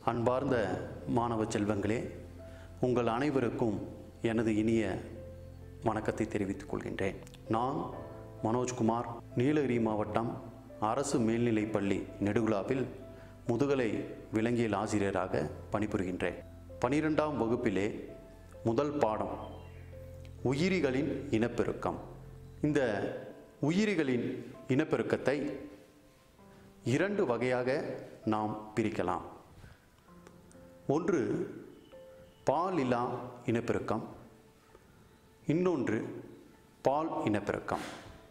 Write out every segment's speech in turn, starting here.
அன்பார்ந்த மாணவ செல்வங்களே உங்கள் அனைவருக்கும் எனது இனிய வணக்கத்தை தெரிவித்துக் கொள்கின்றேன் நான் மனோஜ்குமார் நீலகிரி மாவட்டம் அரசு மேல்நிலைப்பள்ளி நெடுகுலாவில் முதுகலை விலங்கியல் ஆசிரியராக பணிபுரிகின்றேன் பனிரெண்டாம் வகுப்பிலே முதல் பாடம் உயிரிகளின் இனப்பெருக்கம் இந்த உயிரிகளின் இனப்பெருக்கத்தை இரண்டு வகையாக நாம் பிரிக்கலாம் ஒன்று பால் இல்லா இனப்பெருக்கம் இன்னொன்று பால் இனப்பெருக்கம்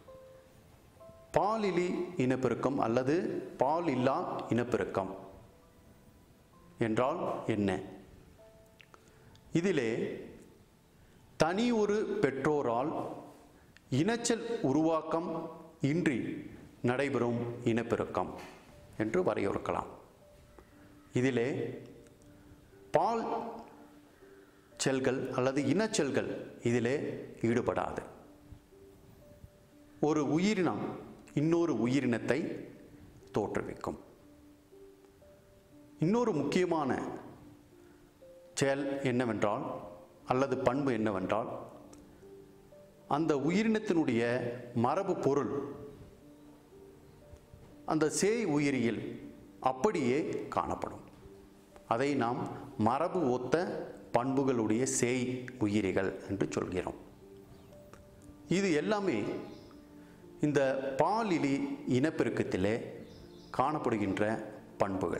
பாலிலி இனப்பெருக்கம் அல்லது பால் இல்லா இனப்பெருக்கம் என்றால் என்ன இதிலே தனி ஒரு பெற்றோரால் இனச்சல் உருவாக்கம் இன்றி நடைபெறும் இனப்பெருக்கம் என்று வரையறுக்கலாம் இதிலே பால் செல்கள் அல்லது இனச்செல்கள் இதிலே ஈடுபடாது ஒரு உயிரினம் இன்னொரு உயிரினத்தை தோற்றுவிக்கும் இன்னொரு முக்கியமான செயல் என்னவென்றால் அல்லது பண்பு என்னவென்றால் அந்த உயிரினத்தினுடைய மரபு பொருள் அந்த சேய் உயிரியில் அப்படியே காணப்படும் அதை நாம் மரபு ஒத்த பண்புகளுடைய சேய் உயிரிகள் என்று சொல்கிறோம் இது எல்லாமே இந்த பாலிலி இனப்பெருக்கத்திலே காணப்படுகின்ற பண்புகள்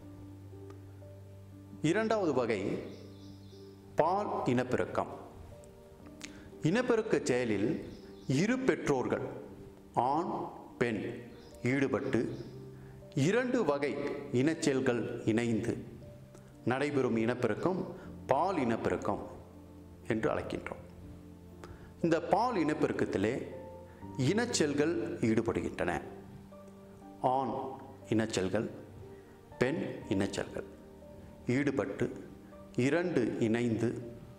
இரண்டாவது வகை பால் இனப்பெருக்கம் இனப்பெருக்க செயலில் இரு பெற்றோர்கள் ஆண் பெண் ஈடுபட்டு இரண்டு வகை இனச்செயல்கள் இணைந்து நடைபெறும் இனப்பெருக்கம் பால் இனப்பெருக்கம் என்று அழைக்கின்றோம் இந்த பால் இனப்பெருக்கத்திலே இனச்செல்கள் ஈடுபடுகின்றன ஆண் இனச்செல்கள் பெண் இனச்செல்கள் ஈடுபட்டு இரண்டு இணைந்து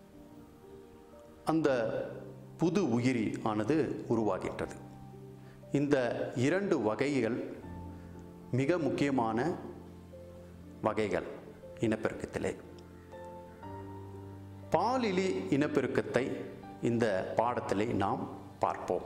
அந்த புது உயிரி ஆனது உருவாகின்றது இந்த இரண்டு வகைகள் மிக முக்கியமான வகைகள் இனப்பெருக்கத்திலே பாலிலி இனப்பெருக்கத்தை இந்த பாடத்திலே நாம் பார்ப்போம்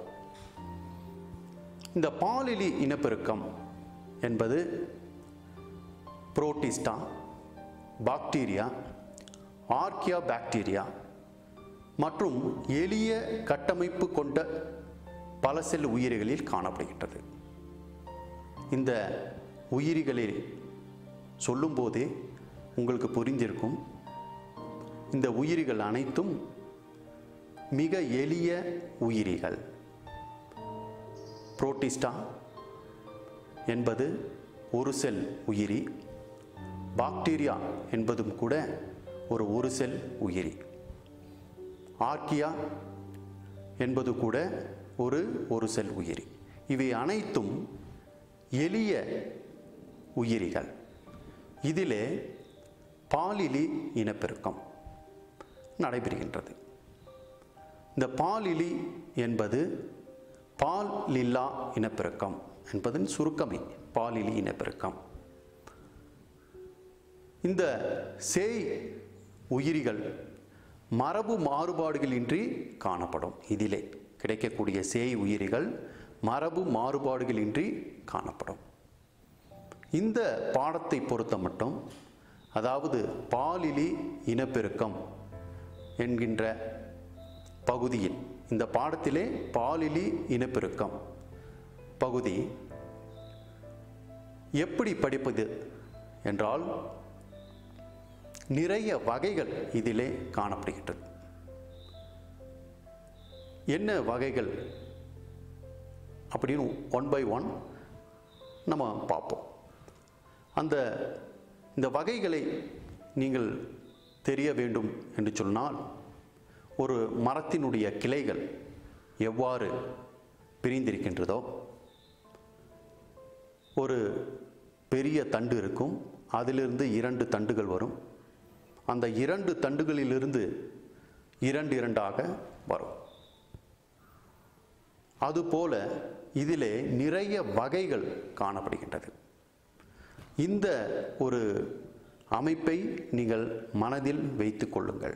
இந்த பாலிலி இனப்பெருக்கம் என்பது புரோட்டிஸ்டா பாக்டீரியா ஆர்கியா பாக்டீரியா மற்றும் எளிய கட்டமைப்பு கொண்ட பல செல் உயிரிகளில் காணப்படுகின்றது இந்த உயிரிகளில் சொல்லும்போதே உங்களுக்கு புரிஞ்சிருக்கும் இந்த உயிரிகள் அனைத்தும் மிக எளிய உயிரிகள் புரோட்டிஸ்டா என்பது ஒரு செல் உயிரி பாக்டீரியா என்பதும் கூட ஒரு ஒரு செல் உயிரி ஆர்கியா என்பது கூட ஒரு ஒரு செல் உயிரி இவை அனைத்தும் எளிய உயிரிகள் இதிலே பாலிலி இனப்பெருக்கம் நடைபெறுகின்றது இந்த பாலிலி என்பது பால் லில்லா இனப்பெருக்கம் என்பதன் சுருக்கமே பாலிலி இனப்பெருக்கம் இந்த சேய் உயிரிகள் மரபு மாறுபாடுகளின்றி காணப்படும் இதிலே கிடைக்கக்கூடிய சேய் உயிரிகள் மரபு மாறுபாடுகளின்றி காணப்படும் இந்த பாடத்தை பொறுத்த மட்டும் அதாவது பாலிலி இனப்பெருக்கம் என்கின்ற பகுதியில் இந்த பாடத்திலே பாலிலி இனப்பெருக்கம் பகுதி எப்படி படிப்பது என்றால் நிறைய வகைகள் இதிலே காணப்படுகின்றது என்ன வகைகள் அப்படின்னு ஒன் பை ஒன் நம்ம பார்ப்போம் அந்த இந்த வகைகளை நீங்கள் தெரிய வேண்டும் என்று சொன்னால் ஒரு மரத்தினுடைய கிளைகள் எவ்வாறு பிரிந்திருக்கின்றதோ ஒரு பெரிய தண்டு இருக்கும் அதிலிருந்து இரண்டு தண்டுகள் வரும் அந்த இரண்டு தண்டுகளிலிருந்து இரண்டு இரண்டாக வரும் அதுபோல இதிலே நிறைய வகைகள் காணப்படுகின்றது இந்த ஒரு அமைப்பை நீங்கள் மனதில் வைத்து கொள்ளுங்கள்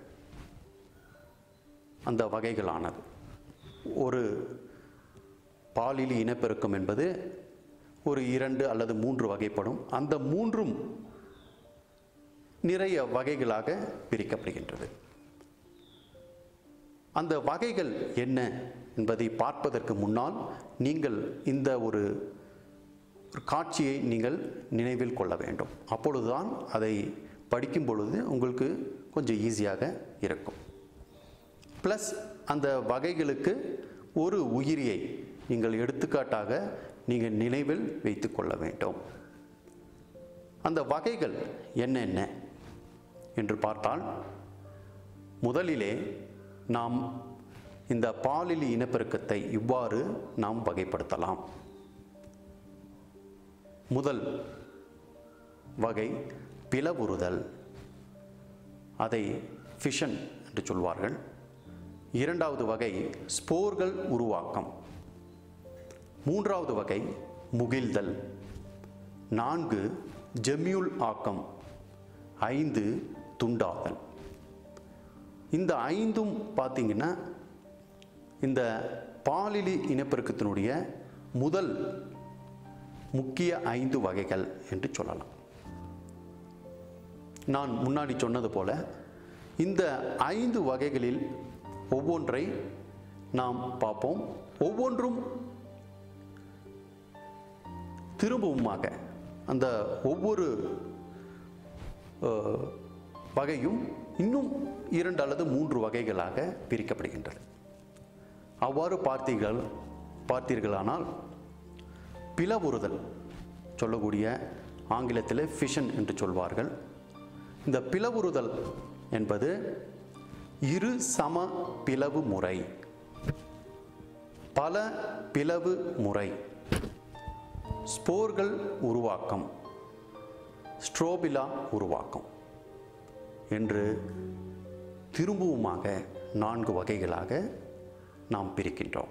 அந்த வகைகளானது ஒரு பாலியல் இனப்பெருக்கம் என்பது ஒரு இரண்டு அல்லது மூன்று வகைப்படும் அந்த மூன்றும் நிறைய வகைகளாக பிரிக்கப்படுகின்றது அந்த வகைகள் என்ன என்பதை பார்ப்பதற்கு முன்னால் நீங்கள் இந்த ஒரு ஒரு காட்சியை நீங்கள் நினைவில் கொள்ள வேண்டும் அப்பொழுதுதான் அதை படிக்கும் பொழுது உங்களுக்கு கொஞ்சம் ஈஸியாக இருக்கும் ப்ளஸ் அந்த வகைகளுக்கு ஒரு உயிரியை நீங்கள் எடுத்துக்காட்டாக நீங்கள் நினைவில் வைத்து கொள்ள வேண்டும் அந்த வகைகள் என்னென்ன என்று பார்த்தால் முதலிலே நாம் இந்த பாலியல் இனப்பெருக்கத்தை இவ்வாறு நாம் வகைப்படுத்தலாம் முதல் வகை பிளவுறுதல் அதை ஃபிஷன் என்று சொல்வார்கள் இரண்டாவது வகை ஸ்போர்கள் உருவாக்கம் மூன்றாவது வகை முகிழ்தல் நான்கு ஜெம்யூல் ஆக்கம் ஐந்து துண்டாதல் இந்த ஐந்தும் பார்த்தீங்கன்னா இந்த பாலிலி இனப்பெருக்கத்தினுடைய முதல் முக்கிய ஐந்து வகைகள் என்று சொல்லலாம் நான் முன்னாடி சொன்னது போல இந்த ஐந்து வகைகளில் ஒவ்வொன்றை நாம் பார்ப்போம் ஒவ்வொன்றும் திரும்பவுமாக அந்த ஒவ்வொரு அஹ், வகையும் இன்னும் இரண்டு அல்லது மூன்று வகைகளாக பிரிக்கப்படுகின்றது அவ்வாறு பார்த்தீர்கள் பார்த்தீர்களானால் பிளவுறுதல் சொல்லக்கூடிய ஆங்கிலத்தில் ஃபிஷன் என்று சொல்வார்கள் இந்த பிளவுறுதல் என்பது இரு சம பிளவு முறை பல பிளவு முறை ஸ்போர்கள் உருவாக்கம் ஸ்ட்ரோபிலா உருவாக்கம் என்று திரும்பவுமாக நான்கு வகைகளாக நாம் பிரிக்கின்றோம்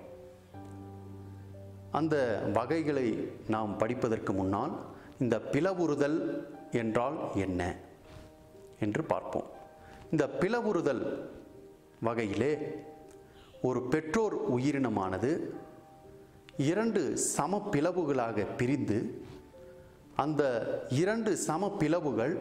அந்த வகைகளை நாம் படிப்பதற்கு முன்னால் இந்த பிளவுறுதல் என்றால் என்ன என்று பார்ப்போம் இந்த பிளவுறுதல் வகையிலே ஒரு பெற்றோர் உயிரினமானது இரண்டு சம பிளவுகளாக பிரிந்து அந்த இரண்டு சம பிளவுகள்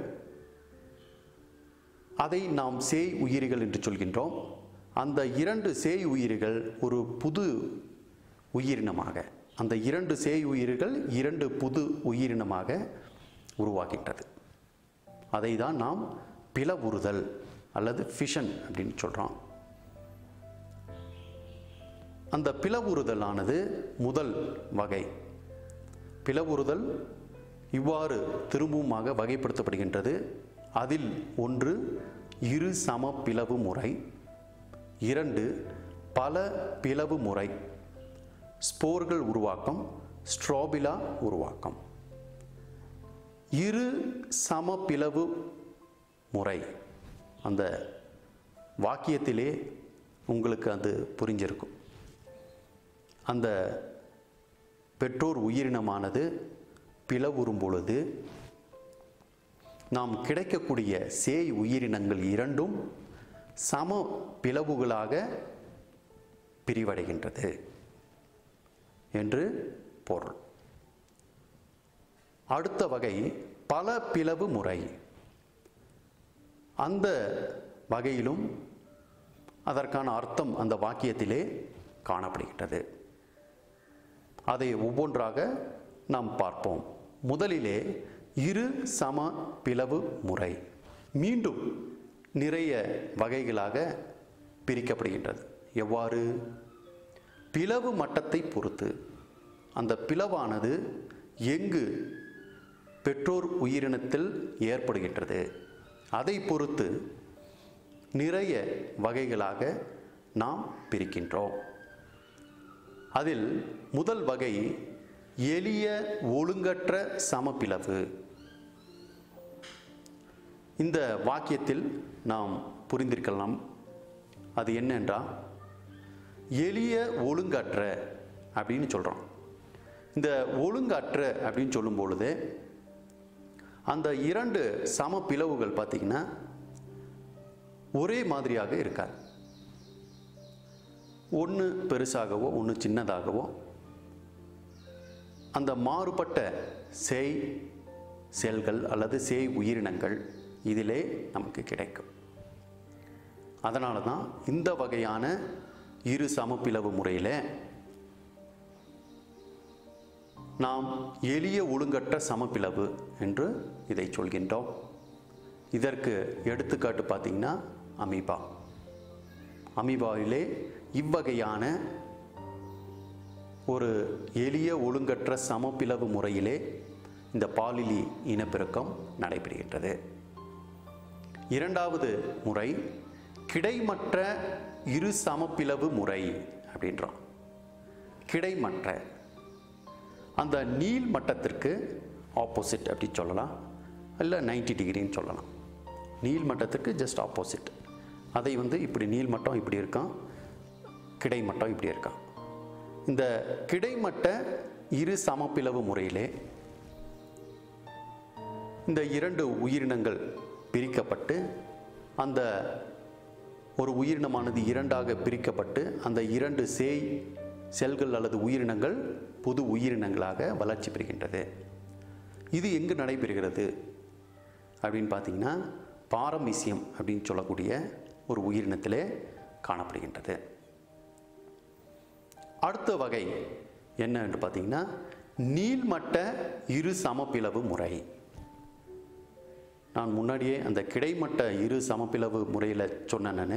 அதை நாம் சேய் உயிரிகள் என்று சொல்கின்றோம் அந்த இரண்டு சேய் உயிரிகள் ஒரு புது உயிரினமாக அந்த இரண்டு சேய் உயிர்கள் இரண்டு புது உயிரினமாக உருவாகின்றது அதை தான் நாம் பிளவுறுதல் அல்லது ஃபிஷன் அப்படின்னு சொல்கிறோம் அந்த பிளவுறுதலானது முதல் வகை பிளவுறுதல் இவ்வாறு திரும்பவுமாக வகைப்படுத்தப்படுகின்றது அதில் ஒன்று இரு சம பிளவு முறை இரண்டு பல பிளவு முறை ஸ்போர்கள் உருவாக்கம் ஸ்ட்ராபிலா உருவாக்கம் இரு சம பிளவு முறை அந்த வாக்கியத்திலே உங்களுக்கு அது புரிஞ்சிருக்கும் அந்த பெற்றோர் உயிரினமானது பிளவுறும் பொழுது நாம் கிடைக்கக்கூடிய சேய் உயிரினங்கள் இரண்டும் சம பிளவுகளாக பிரிவடைகின்றது என்று பொருள் அடுத்த வகை பல பிளவு முறை அந்த வகையிலும் அதற்கான அர்த்தம் அந்த வாக்கியத்திலே காணப்படுகின்றது அதை ஒவ்வொன்றாக நாம் பார்ப்போம் முதலிலே இரு சம பிளவு முறை மீண்டும் நிறைய வகைகளாக பிரிக்கப்படுகின்றது எவ்வாறு பிளவு மட்டத்தை பொறுத்து அந்த பிளவானது எங்கு பெற்றோர் உயிரினத்தில் ஏற்படுகின்றது அதை பொறுத்து நிறைய வகைகளாக நாம் பிரிக்கின்றோம் அதில் முதல் வகை எளிய ஒழுங்கற்ற சமபிளவு இந்த வாக்கியத்தில் நாம் புரிந்திருக்கலாம் அது என்னென்றால் எளிய ஒழுங்கற்ற அப்படின்னு சொல்கிறோம் இந்த ஒழுங்கற்ற அப்படின்னு சொல்லும் பொழுது அந்த இரண்டு சம பிளவுகள் பார்த்தீங்கன்னா ஒரே மாதிரியாக இருக்காது ஒன்று பெருசாகவோ ஒன்று சின்னதாகவோ அந்த மாறுபட்ட சேய் செல்கள் அல்லது சேய் உயிரினங்கள் இதிலே நமக்கு கிடைக்கும் அதனால தான் இந்த வகையான இரு சமப்பிளவு முறையில் நாம் எளிய ஒழுங்கற்ற சமப்பிளவு என்று இதை சொல்கின்றோம் இதற்கு எடுத்துக்காட்டு பார்த்தீங்கன்னா அமீபா அமீபாவிலே இவ்வகையான ஒரு எளிய ஒழுங்கற்ற சமப்பிளவு முறையிலே இந்த பாலிலி இனப்பெருக்கம் நடைபெறுகின்றது இரண்டாவது முறை கிடைமற்ற இரு சமப்பிளவு முறை அப்படின்றோம் கிடைமற்ற அந்த நீள் மட்டத்திற்கு ஆப்போசிட் அப்படி சொல்லலாம் இல்லை 90 டிகிரின்னு சொல்லலாம் நீள் மட்டத்திற்கு ஜஸ்ட் ஆப்போசிட் அதை வந்து இப்படி நீள் மட்டம் இப்படி இருக்கான் கிடைமட்டம் இப்படி இருக்கான் இந்த கிடைமட்ட இரு சமப்பிளவு முறையிலே இந்த இரண்டு உயிரினங்கள் பிரிக்கப்பட்டு அந்த ஒரு உயிரினமானது இரண்டாக பிரிக்கப்பட்டு அந்த இரண்டு சேய் செல்கள் அல்லது உயிரினங்கள் புது உயிரினங்களாக வளர்ச்சி பெறுகின்றது இது எங்கு நடைபெறுகிறது அப்படின்னு பார்த்தீங்கன்னா பாரமீசியம் அப்படின்னு சொல்லக்கூடிய ஒரு உயிரினத்திலே காணப்படுகின்றது அடுத்த வகை என்ன என்று பார்த்தீங்கன்னா நீள்மட்ட இரு சமப்பிளவு முறை நான் முன்னாடியே அந்த கிடைமட்ட இரு சமப்பிளவு முறையில் சொன்னேன் நான்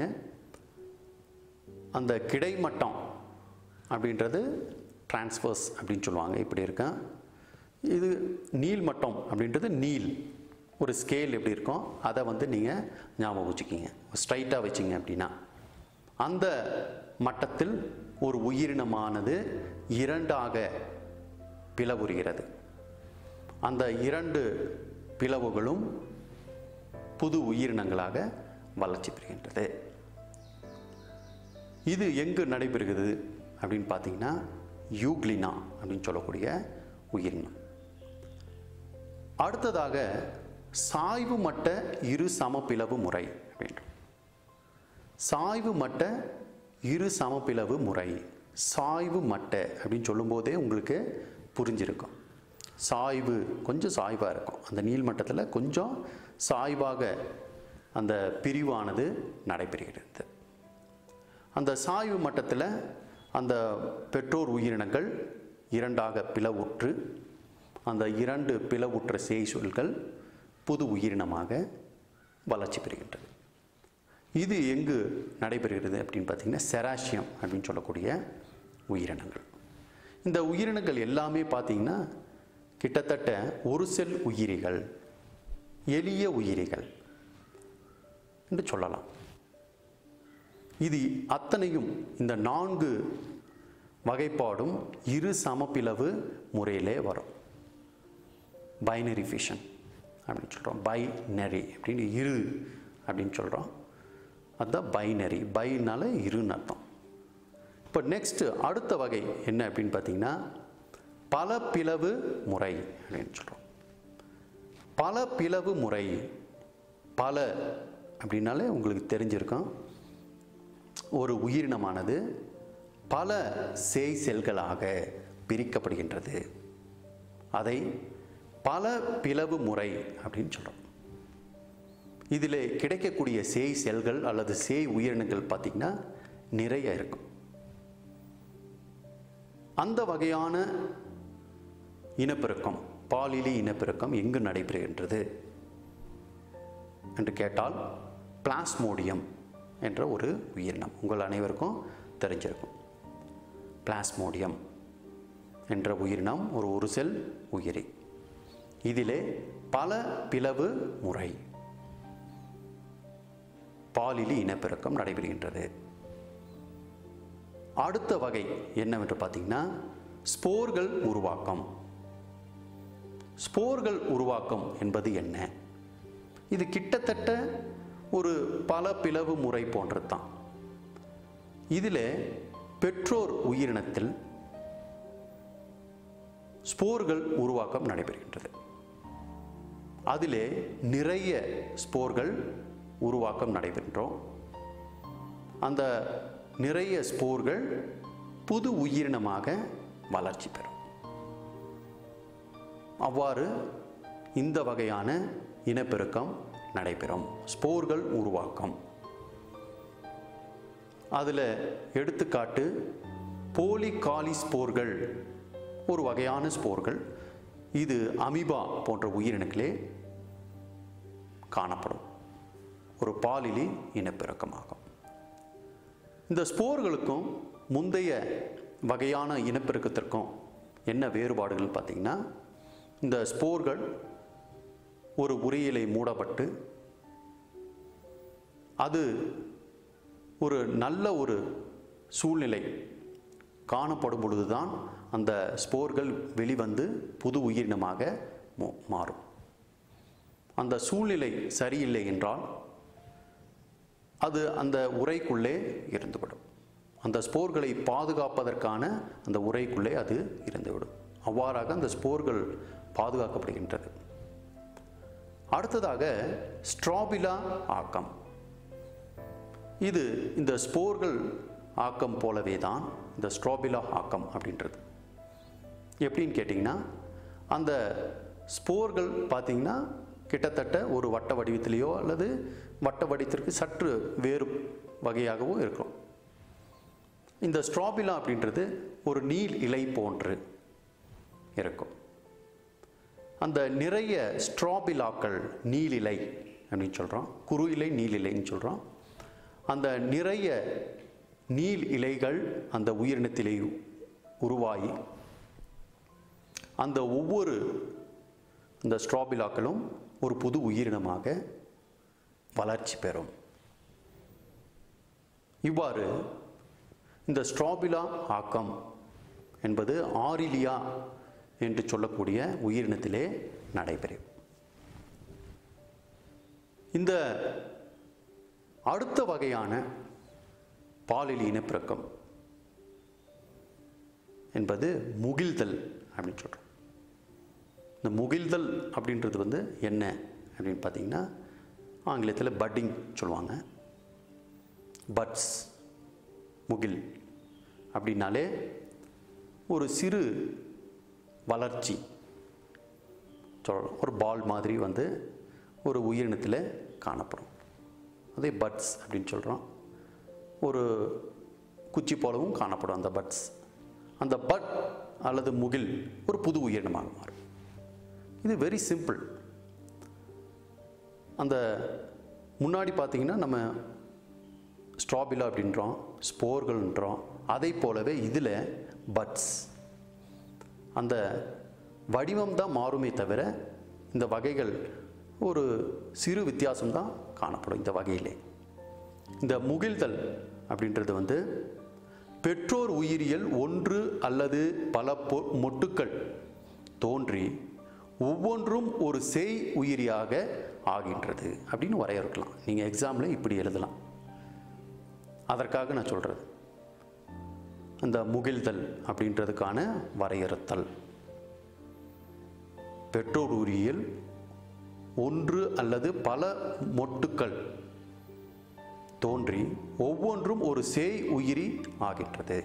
அந்த கிடைமட்டம் அப்படின்றது டிரான்ஸ்ஃபர்ஸ் அப்படின்னு சொல்லுவாங்க இப்படி இருக்கேன் இது நீள்மட்டம் அப்படின்றது நீள் ஒரு ஸ்கேல் எப்படி இருக்கும் அதை வந்து நீங்கள் ஞாபகம் வச்சுக்கிங்க ஸ்ட்ரைட்டாக வச்சிங்க அப்படின்னா அந்த மட்டத்தில் ஒரு உயிரினமானது இரண்டாக பிளவுறுகிறது அந்த இரண்டு பிளவுகளும் புது உயிரினங்களாக வளர்ச்சி பெறுகின்றது இது எங்கு நடைபெறுகிறது அப்படின்னு பார்த்தீங்கன்னா யூக்ளினா அப்படின்னு சொல்லக்கூடிய உயிரினம் அடுத்ததாக சாய்வு மட்ட இரு சமப்பிளவு முறை அப்படின்றோம் சாய்வு மட்ட இரு சமப்பிளவு முறை சாய்வு மட்ட அப்படின்னு சொல்லும்போதே உங்களுக்கு புரிஞ்சிருக்கும் சாய்வு கொஞ்சம் சாய்வாக இருக்கும் அந்த நீள்மட்டத்தில் கொஞ்சம் சாய்வாக அந்த பிரிவானது நடைபெறுகிறது அந்த சாய்வு மட்டத்தில் அந்த பெற்றோர் உயிரினங்கள் இரண்டாக பிளவுற்று அந்த இரண்டு பிளவுற்ற சேய் சொல்கள் புது உயிரினமாக வளர்ச்சி பெறுகின்றது இது எங்கு நடைபெறுகிறது அப்படின்னு பார்த்தீங்கன்னா செராசியம் அப்படின்னு சொல்லக்கூடிய உயிரினங்கள் இந்த உயிரினங்கள் எல்லாமே பார்த்தீங்கன்னா கிட்டத்தட்ட ஒரு செல் உயிரிகள் எளிய உயிரிகள் என்று சொல்லலாம் இது அத்தனையும் இந்த நான்கு வகைப்பாடும் இரு சமப்பிளவு முறையிலே வரும் பைனரி ஃபிஷன் அப்படின்னு சொல்கிறோம் பைனரி அப்படின்னு இரு அப்படின்னு சொல்கிறோம் அதுதான் பைனரி பைனால இருன்னு அர்த்தம் இப்போ நெக்ஸ்ட் அடுத்த வகை என்ன அப்படின்னு பார்த்தீங்கன்னா பல பிளவு முறை அப்படின்னு சொல்கிறோம் பல பிளவு முறை பல அப்படின்னாலே உங்களுக்கு தெரிஞ்சிருக்கும் ஒரு உயிரினமானது பல சேய் செல்களாக பிரிக்கப்படுகின்றது அதை பல பிளவு முறை அப்படின்னு சொல்கிறோம் இதில் கிடைக்கக்கூடிய சேய் செல்கள் அல்லது சேய் உயிரினங்கள் பார்த்திங்கன்னா நிறைய இருக்கும் அந்த வகையான இனப்பெருக்கம் பாலிலி இனப்பெருக்கம் எங்கு நடைபெறுகின்றது என்று கேட்டால் பிளாஸ்மோடியம் என்ற ஒரு உயிரினம் உங்கள் அனைவருக்கும் தெரிஞ்சிருக்கும் பிளாஸ்மோடியம் என்ற உயிரினம் ஒரு ஒரு செல் உயிரி இதிலே பல பிளவு முறை பாலிலி இனப்பெருக்கம் நடைபெறுகின்றது அடுத்த வகை என்னவென்று பார்த்தீங்கன்னா ஸ்போர்கள் உருவாக்கம் ஸ்போர்கள் உருவாக்கம் என்பது என்ன இது கிட்டத்தட்ட ஒரு பல பிளவு முறை போன்றது தான் இதில் பெற்றோர் உயிரினத்தில் ஸ்போர்கள் உருவாக்கம் நடைபெறுகின்றது அதிலே நிறைய ஸ்போர்கள் உருவாக்கம் நடைபெற்றோம் அந்த நிறைய ஸ்போர்கள் புது உயிரினமாக வளர்ச்சி பெறும் அவ்வாறு இந்த வகையான இனப்பெருக்கம் நடைபெறும் ஸ்போர்கள் உருவாக்கம் அதில் எடுத்துக்காட்டு போலிகாலி ஸ்போர்கள் ஒரு வகையான ஸ்போர்கள் இது அமீபா போன்ற உயிரினங்களே காணப்படும் ஒரு பாலிலி இனப்பெருக்கமாகும் இந்த ஸ்போர்களுக்கும் முந்தைய வகையான இனப்பெருக்கத்திற்கும் என்ன வேறுபாடுகள் பார்த்தீங்கன்னா இந்த ஸ்போர்கள் ஒரு உரையிலை மூடப்பட்டு அது ஒரு நல்ல ஒரு சூழ்நிலை காணப்படும் பொழுதுதான் அந்த ஸ்போர்கள் வெளிவந்து புது உயிரினமாக மோ- மாறும் அந்த சூழ்நிலை சரியில்லை என்றால் அது அந்த உரைக்குள்ளே இருந்துவிடும் அந்த ஸ்போர்களை பாதுகாப்பதற்கான அந்த உரைக்குள்ளே அது இருந்துவிடும் அவ்வாறாக அந்த ஸ்போர்கள் பாதுகாக்கப்படுகின்றது அடுத்ததாக ஸ்ட்ராபிலா ஆக்கம் இது இந்த ஸ்போர்கள் ஆக்கம் போலவே தான் இந்த ஸ்ட்ராபிலா ஆக்கம் அப்படின்றது எப்படின்னு கேட்டிங்கன்னா அந்த ஸ்போர்கள் பார்த்தீங்கன்னா கிட்டத்தட்ட ஒரு வட்ட வடிவத்திலேயோ அல்லது வட்ட வடிவத்திற்கு சற்று வேறு வகையாகவோ இருக்கும் இந்த ஸ்ட்ராபிலா அப்படின்றது ஒரு நீல் இலை போன்று இருக்கும் அந்த நிறைய ஸ்ட்ராபிலாக்கள் நீலிலை அப்படின்னு சொல்கிறோம் குறு இலை நீலிலைன்னு சொல்கிறோம் அந்த நிறைய நீல் இலைகள் அந்த உயிரினத்திலே உருவாகி அந்த ஒவ்வொரு இந்த ஸ்ட்ராபிலாக்களும் ஒரு புது உயிரினமாக வளர்ச்சி பெறும் இவ்வாறு இந்த ஸ்ட்ராபிலா ஆக்கம் என்பது ஆரிலியா என்று சொல்லக்கூடிய உயிரினத்திலே நடைபெறும் இந்த அடுத்த வகையான பாலியல் இனப்பெருக்கம் என்பது முகில்தல் அப்படின்னு சொல்கிறோம் இந்த முகில்தல் அப்படின்றது வந்து என்ன அப்படின்னு பார்த்தீங்கன்னா ஆங்கிலத்தில் பட்டிங் சொல்லுவாங்க பட்ஸ் முகில் அப்படின்னாலே ஒரு சிறு வளர்ச்சி சொல்லலாம் ஒரு பால் மாதிரி வந்து ஒரு உயிரினத்தில் காணப்படும் அதே பட்ஸ் அப்படின்னு சொல்கிறோம் ஒரு குச்சி போலவும் காணப்படும் அந்த பட்ஸ் அந்த பட் அல்லது முகில் ஒரு புது உயிரினமாக மாறும் இது வெரி சிம்பிள் அந்த முன்னாடி பார்த்தீங்கன்னா நம்ம ஸ்ட்ராபிலா அப்படின்றோம் ஸ்போர்கள்ன்றோம் அதை போலவே இதில் பட்ஸ் அந்த வடிவம் தான் மாறுமே தவிர இந்த வகைகள் ஒரு சிறு வித்தியாசம் தான் காணப்படும் இந்த வகையிலே இந்த முகில்தல் அப்படின்றது வந்து பெற்றோர் உயிரியல் ஒன்று அல்லது பல பொ மொட்டுக்கள் தோன்றி ஒவ்வொன்றும் ஒரு செய் உயிரியாக ஆகின்றது அப்படின்னு வரையறுக்கலாம் நீங்கள் எக்ஸாமில் இப்படி எழுதலாம் அதற்காக நான் சொல்கிறது அந்த முகில்தல் அப்படின்றதுக்கான வரையறுத்தல் பெற்றோர் உயிரியல் ஒன்று அல்லது பல மொட்டுக்கள் தோன்றி ஒவ்வொன்றும் ஒரு சேய் உயிரி ஆகின்றது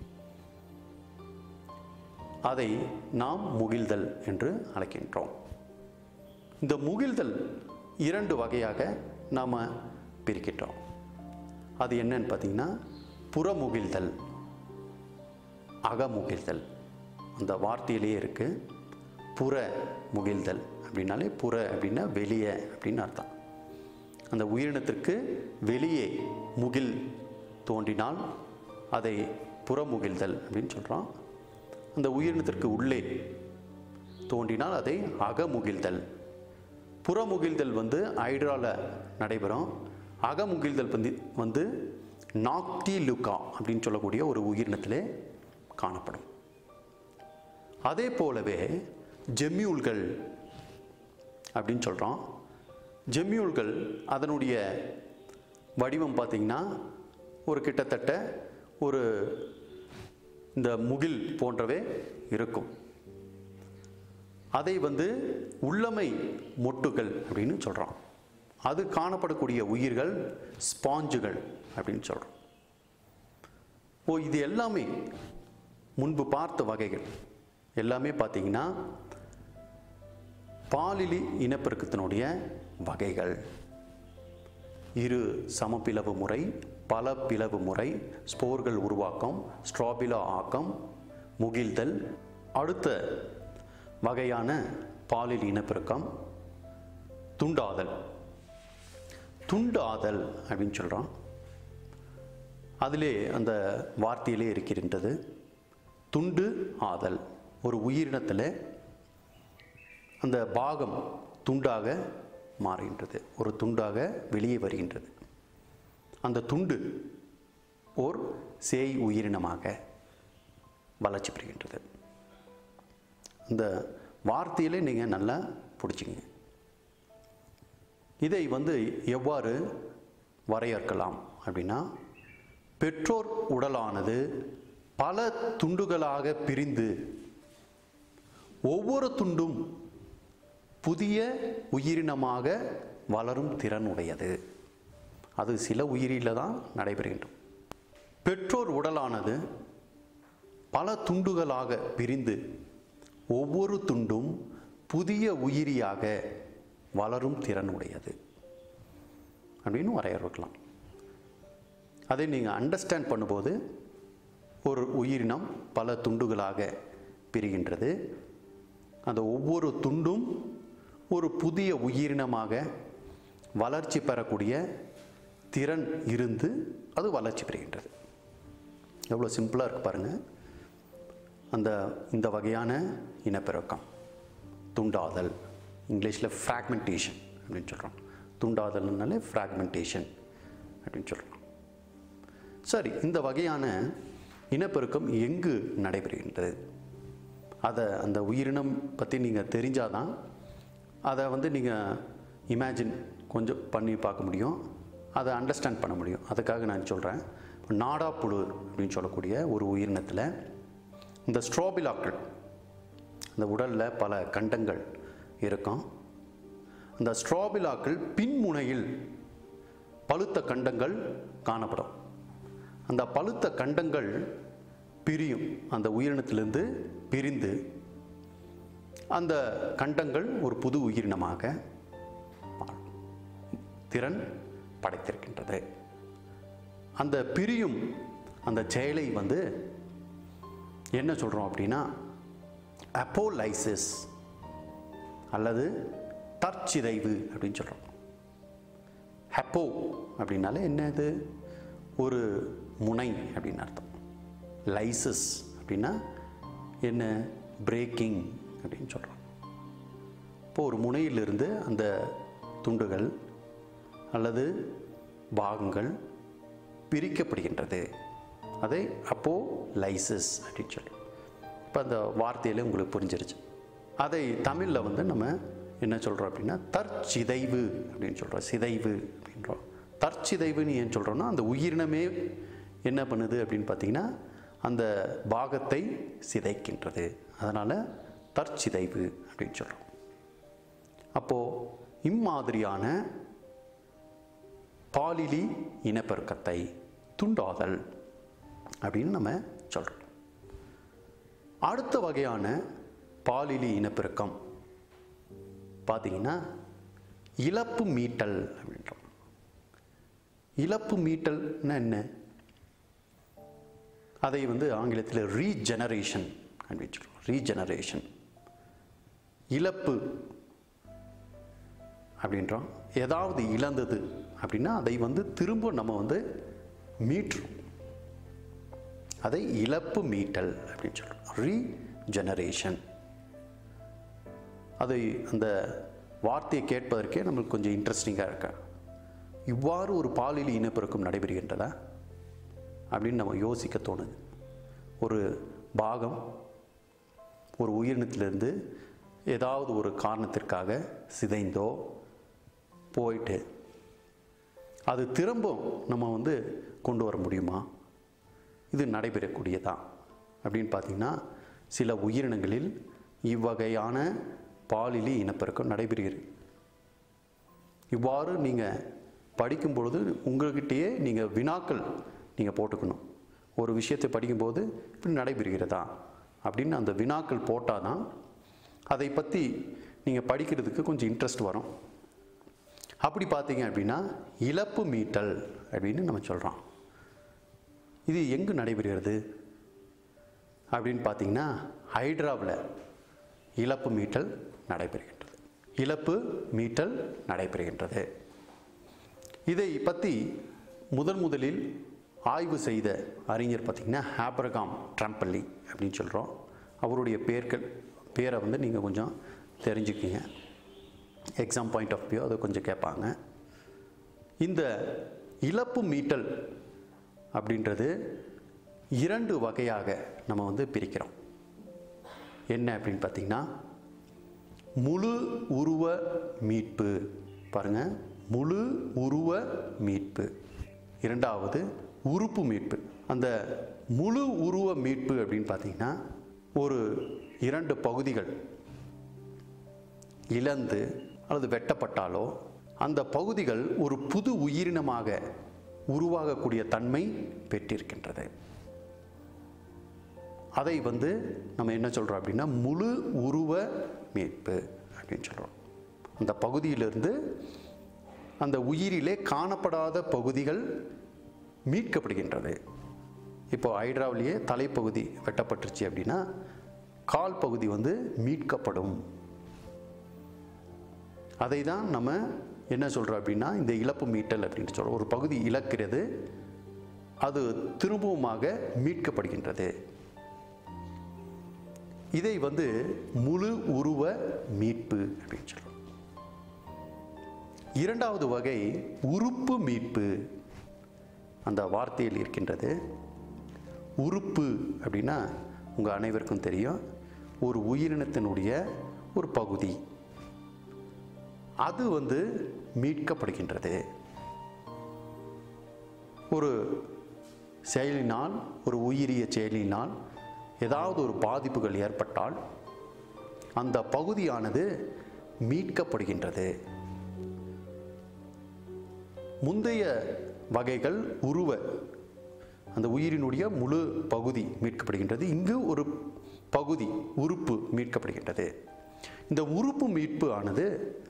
அதை நாம் முகில்தல் என்று அழைக்கின்றோம் இந்த முகில்தல் இரண்டு வகையாக நாம் பிரிக்கின்றோம் அது என்னன்னு பார்த்தீங்கன்னா புறமுகில்தல் அகமுகில்தல் அந்த வார்த்தையிலேயே இருக்கு புற முகில்தல் அப்படின்னாலே புற அப்படின்னா வெளியே அப்படின்னு அர்த்தம் அந்த உயிரினத்திற்கு வெளியே முகில் தோன்றினால் அதை புறமுகில்தல் அப்படின்னு சொல்கிறோம் அந்த உயிரினத்திற்கு உள்ளே தோன்றினால் அதை அகமுகில்தல் புறமுகில்தல் வந்து ஹைட்ரால நடைபெறும் அகமுகில்தல் வந்து வந்து நாக்டிலுகா அப்படின்னு சொல்லக்கூடிய ஒரு உயிரினத்திலே காணப்படும் அதே போலவே ஜெம்யூல்கள் அப்படின்னு சொல்கிறோம் ஜெம்யூல்கள் அதனுடைய வடிவம் பார்த்திங்கன்னா ஒரு கிட்டத்தட்ட ஒரு இந்த முகில் போன்றவே இருக்கும் அதை வந்து உள்ளமை மொட்டுகள் அப்படின்னு சொல்கிறோம் அது காணப்படக்கூடிய உயிர்கள் ஸ்பாஞ்சுகள் அப்படின்னு சொல்கிறோம் ஓ இது எல்லாமே முன்பு பார்த்த வகைகள் எல்லாமே பார்த்தீங்கன்னா பாலிலி இனப்பெருக்கத்தினுடைய வகைகள் இரு சமப்பிளவு முறை பல பிளவு முறை ஸ்போர்கள் உருவாக்கம் ஸ்ட்ராபிலா ஆக்கம் முகிழ்தல் அடுத்த வகையான பாலில் இனப்பெருக்கம் துண்டாதல் துண்டாதல் அப்படின்னு சொல்கிறோம் அதிலே அந்த வார்த்தையிலே இருக்கின்றது துண்டு ஆதல் ஒரு உயிரினத்தில் அந்த பாகம் துண்டாக மாறுகின்றது ஒரு துண்டாக வெளியே வருகின்றது அந்த துண்டு ஓர் சேய் உயிரினமாக வளர்ச்சி பெறுகின்றது இந்த வார்த்தையிலே நீங்கள் நல்லா பிடிச்சிங்க இதை வந்து எவ்வாறு வரையறுக்கலாம் அப்படின்னா பெற்றோர் உடலானது பல துண்டுகளாக பிரிந்து ஒவ்வொரு துண்டும் புதிய உயிரினமாக வளரும் திறன் உடையது அது சில உயிரில தான் நடைபெறுகின்றது பெற்றோர் உடலானது பல துண்டுகளாக பிரிந்து ஒவ்வொரு துண்டும் புதிய உயிரியாக வளரும் திறன் உடையது அப்படின்னு வரையறுக்கலாம் அதை நீங்கள் அண்டர்ஸ்டாண்ட் பண்ணும்போது ஒரு உயிரினம் பல துண்டுகளாக பிரிகின்றது அந்த ஒவ்வொரு துண்டும் ஒரு புதிய உயிரினமாக வளர்ச்சி பெறக்கூடிய திறன் இருந்து அது வளர்ச்சி பெறுகின்றது எவ்வளோ சிம்பிளாக இருக்கு பாருங்கள் அந்த இந்த வகையான இனப்பெருக்கம் துண்டாதல் இங்கிலீஷில் ஃப்ராக்மெண்டேஷன் அப்படின்னு சொல்கிறோம் துண்டாதல்னாலே ஃப்ராக்மெண்டேஷன் அப்படின்னு சொல்கிறோம் சரி இந்த வகையான இனப்பெருக்கம் எங்கு நடைபெறுகின்றது அதை அந்த உயிரினம் பற்றி நீங்கள் தெரிஞ்சாதான் அதை வந்து நீங்கள் இமேஜின் கொஞ்சம் பண்ணி பார்க்க முடியும் அதை அண்டர்ஸ்டாண்ட் பண்ண முடியும் அதுக்காக நான் சொல்கிறேன் நாடாப்புழு அப்படின்னு சொல்லக்கூடிய ஒரு உயிரினத்தில் இந்த ஸ்ட்ரோபிலாக்கள் அந்த உடலில் பல கண்டங்கள் இருக்கும் அந்த ஸ்ட்ராபிலாக்கள் பின்முனையில் பழுத்த கண்டங்கள் காணப்படும் அந்த பழுத்த கண்டங்கள் பிரியும் அந்த உயிரினத்திலிருந்து பிரிந்து அந்த கண்டங்கள் ஒரு புது உயிரினமாக மாறும். திறன் படைத்திருக்கின்றது அந்த பிரியும் அந்த செயலை வந்து என்ன சொல்கிறோம் அப்படின்னா அப்போலைசிஸ் அல்லது தற்சிதைவு அப்படின்னு சொல்கிறோம் ஹெப்போ அப்படின்னாலே என்னது ஒரு முனை அப்படின்னு அர்த்தம் லைசஸ் அப்படின்னா என்ன பிரேக்கிங் அப்படின்னு சொல்கிறோம் இப்போ ஒரு முனையிலிருந்து அந்த துண்டுகள் அல்லது பாகங்கள் பிரிக்கப்படுகின்றது அதை அப்போ லைசஸ் அப்படின்னு சொல்கிறோம் இப்போ அந்த வார்த்தையில உங்களுக்கு புரிஞ்சிருச்சு அதை தமிழில் வந்து நம்ம என்ன சொல்கிறோம் அப்படின்னா தற்சிதைவு அப்படின்னு சொல்கிறோம் சிதைவு அப்படின்றோம் தற்சிதைவுன்னு ஏன் சொல்கிறோம்னா அந்த உயிரினமே என்ன பண்ணுது அப்படின்னு பார்த்தீங்கன்னா அந்த பாகத்தை சிதைக்கின்றது அதனால் தற்சிதைவு அப்படின்னு சொல்கிறோம் அப்போது இம்மாதிரியான பாலிலி இனப்பெருக்கத்தை துண்டாதல் அப்படின்னு நம்ம சொல்கிறோம் அடுத்த வகையான பாலிலி இனப்பெருக்கம் பார்த்தீங்கன்னா இழப்பு மீட்டல் அப்படின்றோம் இழப்பு மீட்டல்னா என்ன அதை வந்து ஆங்கிலத்தில் ரீஜெனரேஷன் அப்படின்னு சொல்கிறோம் ரீஜெனரேஷன் இழப்பு அப்படின்றோம் ஏதாவது இழந்தது அப்படின்னா அதை வந்து திரும்ப நம்ம வந்து மீட்டுறோம் அதை இழப்பு மீட்டல் அப்படின்னு சொல்கிறோம் ரீஜெனரேஷன் அதை அந்த வார்த்தையை கேட்பதற்கே நம்மளுக்கு கொஞ்சம் இன்ட்ரெஸ்டிங்காக இருக்கா இவ்வாறு ஒரு பாலியல் இனப்பெருக்கம் நடைபெறுகின்றதா அப்படின்னு நம்ம யோசிக்க தோணுது ஒரு பாகம் ஒரு உயிரினத்திலிருந்து ஏதாவது ஒரு காரணத்திற்காக சிதைந்தோ போயிட்டு அது திரும்ப நம்ம வந்து கொண்டு வர முடியுமா இது நடைபெறக்கூடியதா அப்படின்னு பார்த்தீங்கன்னா சில உயிரினங்களில் இவ்வகையான பாலிலி இனப்பெருக்கம் நடைபெறுகிறது இவ்வாறு நீங்கள் படிக்கும் பொழுது உங்கள்கிட்டயே நீங்கள் வினாக்கள் நீங்கள் போட்டுக்கணும் ஒரு விஷயத்தை படிக்கும்போது இப்படி நடைபெறுகிறதா அப்படின்னு அந்த வினாக்கள் போட்டால் தான் அதை பற்றி நீங்கள் படிக்கிறதுக்கு கொஞ்சம் இன்ட்ரெஸ்ட் வரும் அப்படி பார்த்தீங்க அப்படின்னா இழப்பு மீட்டல் அப்படின்னு நம்ம சொல்கிறோம் இது எங்கு நடைபெறுகிறது அப்படின்னு பார்த்தீங்கன்னா ஹைட்ராவில் இழப்பு மீட்டல் நடைபெறுகின்றது இழப்பு மீட்டல் நடைபெறுகின்றது இதை பற்றி முதன் முதலில் ஆய்வு செய்த அறிஞர் பார்த்திங்கன்னா ஹேப்ரகாம் ட்ரம்பல்லி அப்படின்னு சொல்கிறோம் அவருடைய பேர்கள் பேரை வந்து நீங்கள் கொஞ்சம் தெரிஞ்சுக்கிங்க எக்ஸாம் பாயிண்ட் ஆஃப் வியூ அதை கொஞ்சம் கேட்பாங்க இந்த இழப்பு மீட்டல் அப்படின்றது இரண்டு வகையாக நம்ம வந்து பிரிக்கிறோம் என்ன அப்படின்னு பார்த்தீங்கன்னா முழு உருவ மீட்பு பாருங்க முழு உருவ மீட்பு இரண்டாவது உறுப்பு மீட்பு அந்த முழு உருவ மீட்பு அப்படின்னு பார்த்தீங்கன்னா ஒரு இரண்டு பகுதிகள் இழந்து அல்லது வெட்டப்பட்டாலோ அந்த பகுதிகள் ஒரு புது உயிரினமாக உருவாகக்கூடிய தன்மை பெற்றிருக்கின்றது அதை வந்து நம்ம என்ன சொல்கிறோம் அப்படின்னா முழு உருவ மீட்பு அப்படின்னு சொல்கிறோம் அந்த பகுதியிலிருந்து அந்த உயிரிலே காணப்படாத பகுதிகள் மீட்கப்படுகின்றது இப்போ ஹைட்ராவிலேயே தலைப்பகுதி வெட்டப்பட்டுருச்சு அப்படின்னா கால் பகுதி வந்து மீட்கப்படும் அதை தான் நம்ம என்ன சொல்கிறோம் அப்படின்னா இந்த இழப்பு மீட்டல் அப்படின்னு சொல்கிறோம் ஒரு பகுதி இழக்கிறது அது திரும்பவுமாக மீட்கப்படுகின்றது இதை வந்து முழு உருவ மீட்பு அப்படின்னு சொல்கிறோம் இரண்டாவது வகை உறுப்பு மீட்பு அந்த வார்த்தையில் இருக்கின்றது உறுப்பு அப்படின்னா உங்கள் அனைவருக்கும் தெரியும் ஒரு உயிரினத்தினுடைய ஒரு பகுதி அது வந்து மீட்கப்படுகின்றது ஒரு செயலினால் ஒரு உயிரிய செயலினால் ஏதாவது ஒரு பாதிப்புகள் ஏற்பட்டால் அந்த பகுதியானது மீட்கப்படுகின்றது முந்தைய வகைகள் உருவ அந்த உயிரினுடைய முழு பகுதி மீட்கப்படுகின்றது இங்கு ஒரு பகுதி உறுப்பு மீட்கப்படுகின்றது இந்த உறுப்பு மீட்பு ஆனது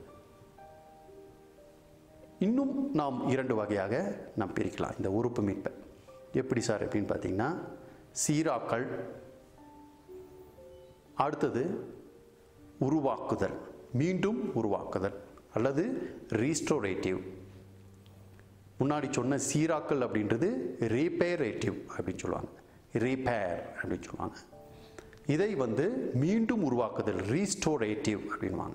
இன்னும் நாம் இரண்டு வகையாக நாம் பிரிக்கலாம் இந்த உறுப்பு மீட்பை எப்படி சார் அப்படின்னு பார்த்தீங்கன்னா சீராக்கள் அடுத்தது உருவாக்குதல் மீண்டும் உருவாக்குதல் அல்லது ரீஸ்டோரேட்டிவ் முன்னாடி சொன்ன சீராக்கள் அப்படின்றது ரீபேரேட்டிவ் அப்படின்னு சொல்லுவாங்க ரீபேர் அப்படின்னு சொல்லுவாங்க இதை வந்து மீண்டும் உருவாக்குதல் ரீஸ்டோரேட்டிவ் அப்படின்வாங்க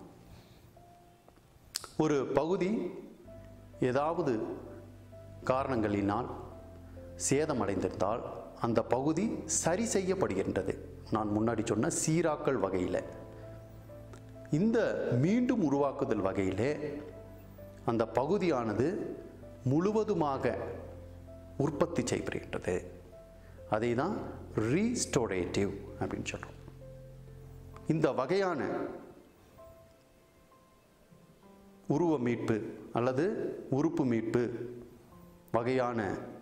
ஒரு பகுதி ஏதாவது காரணங்களினால் சேதமடைந்திருந்தால் அந்த பகுதி சரி செய்யப்படுகின்றது நான் முன்னாடி சொன்ன சீராக்கள் வகையில் இந்த மீண்டும் உருவாக்குதல் வகையிலே அந்த பகுதியானது முழுவதுமாக உற்பத்தி செய்யப்படுகின்றது அதை தான் ரீஸ்டோரேட்டிவ் அப்படின்னு சொல்கிறோம் இந்த வகையான உருவ மீட்பு அல்லது உறுப்பு மீட்பு வகையான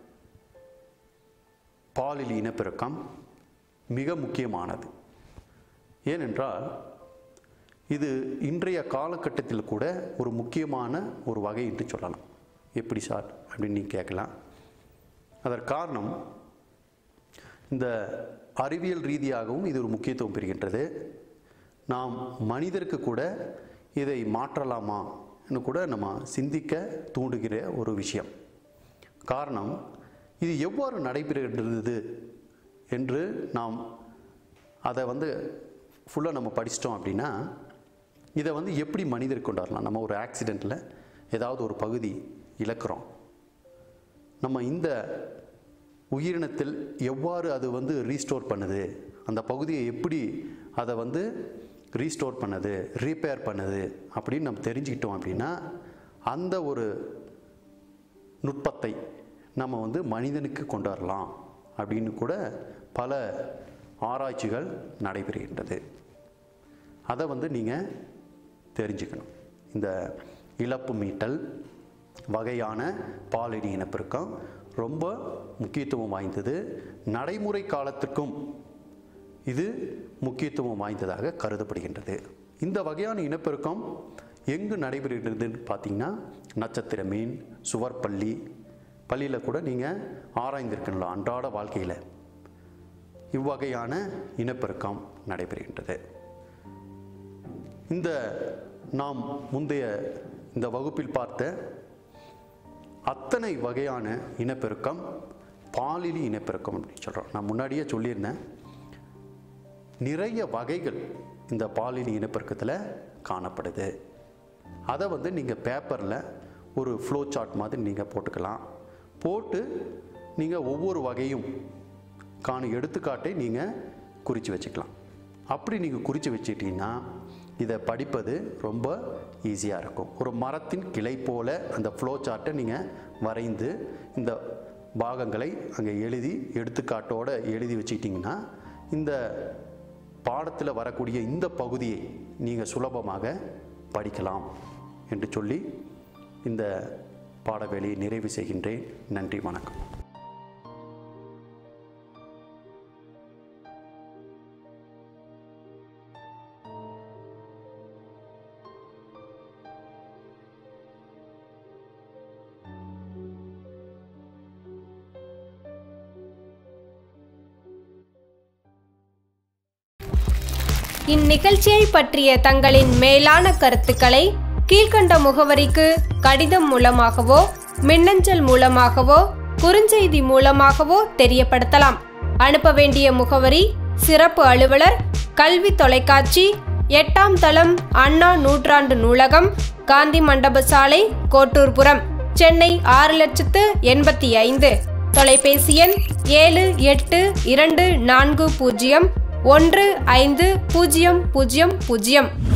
பாலியல் இனப்பெருக்கம் மிக முக்கியமானது ஏனென்றால் இது இன்றைய காலகட்டத்தில் கூட ஒரு முக்கியமான ஒரு வகை என்று சொல்லலாம் எப்படி சார் அப்படின்னு நீங்கள் கேட்கலாம் அதற்கு காரணம் இந்த அறிவியல் ரீதியாகவும் இது ஒரு முக்கியத்துவம் பெறுகின்றது நாம் மனிதருக்கு கூட இதை மாற்றலாமா கூட நம்ம சிந்திக்க தூண்டுகிற ஒரு விஷயம் காரணம் இது எவ்வாறு நடைபெறுகின்றது என்று நாம் அதை வந்து ஃபுல்லாக நம்ம படிச்சிட்டோம் அப்படின்னா இதை வந்து எப்படி மனிதருக்கு கொண்டாடலாம் நம்ம ஒரு ஆக்சிடெண்ட்டில் ஏதாவது ஒரு பகுதி இழக்கிறோம் நம்ம இந்த உயிரினத்தில் எவ்வாறு அது வந்து ரீஸ்டோர் பண்ணுது அந்த பகுதியை எப்படி அதை வந்து ரீஸ்டோர் பண்ணுது ரீப்பேர் பண்ணுது அப்படின்னு நம்ம தெரிஞ்சுக்கிட்டோம் அப்படின்னா அந்த ஒரு நுட்பத்தை நம்ம வந்து மனிதனுக்கு கொண்டு வரலாம் அப்படின்னு கூட பல ஆராய்ச்சிகள் நடைபெறுகின்றது அதை வந்து நீங்கள் தெரிஞ்சுக்கணும் இந்த இழப்பு மீட்டல் வகையான பாலினி இனப்பெருக்கம் ரொம்ப முக்கியத்துவம் வாய்ந்தது நடைமுறை காலத்துக்கும் இது முக்கியத்துவம் வாய்ந்ததாக கருதப்படுகின்றது இந்த வகையான இனப்பெருக்கம் எங்கு நடைபெறுகிறதுன்னு பார்த்தீங்கன்னா நட்சத்திர மீன் சுவர்பள்ளி பள்ளியில் கூட நீங்கள் ஆராய்ந்திருக்கணும் அன்றாட வாழ்க்கையில் இவ்வகையான இனப்பெருக்கம் நடைபெறுகின்றது இந்த நாம் முந்தைய இந்த வகுப்பில் பார்த்த அத்தனை வகையான இனப்பெருக்கம் பாலினி இனப்பெருக்கம் அப்படின்னு சொல்கிறோம் நான் முன்னாடியே சொல்லியிருந்தேன் நிறைய வகைகள் இந்த பாலினி இனப்பெருக்கத்தில் காணப்படுது அதை வந்து நீங்கள் பேப்பரில் ஒரு ஃப்ளோ சார்ட் மாதிரி நீங்கள் போட்டுக்கலாம் போட்டு நீங்கள் ஒவ்வொரு வகையும் காண எடுத்துக்காட்டை நீங்கள் குறித்து வச்சுக்கலாம் அப்படி நீங்கள் குறித்து வச்சிட்டிங்கன்னா இதை படிப்பது ரொம்ப ஈஸியாக இருக்கும் ஒரு மரத்தின் கிளை போல அந்த ஃப்ளோ சார்ட்டை நீங்கள் வரைந்து இந்த பாகங்களை அங்கே எழுதி எடுத்துக்காட்டோடு எழுதி வச்சுக்கிட்டிங்கன்னா இந்த பாடத்தில் வரக்கூடிய இந்த பகுதியை நீங்கள் சுலபமாக படிக்கலாம் என்று சொல்லி இந்த பாட வேலையை நிறைவு செய்கின்றேன் நன்றி வணக்கம் இந்நிகழ்ச்சியை பற்றிய தங்களின் மேலான கருத்துக்களை கீழ்க்கண்ட முகவரிக்கு கடிதம் மூலமாகவோ மின்னஞ்சல் மூலமாகவோ குறுஞ்செய்தி மூலமாகவோ தெரியப்படுத்தலாம் அனுப்ப வேண்டிய முகவரி சிறப்பு அலுவலர் கல்வி தொலைக்காட்சி எட்டாம் தளம் அண்ணா நூற்றாண்டு நூலகம் காந்தி மண்டப சாலை கோட்டூர்புரம் சென்னை ஆறு லட்சத்து எண்பத்தி ஐந்து தொலைபேசி எண் ஏழு எட்டு இரண்டு நான்கு பூஜ்ஜியம் ஒன்று ஐந்து பூஜ்ஜியம் பூஜ்ஜியம் பூஜ்ஜியம்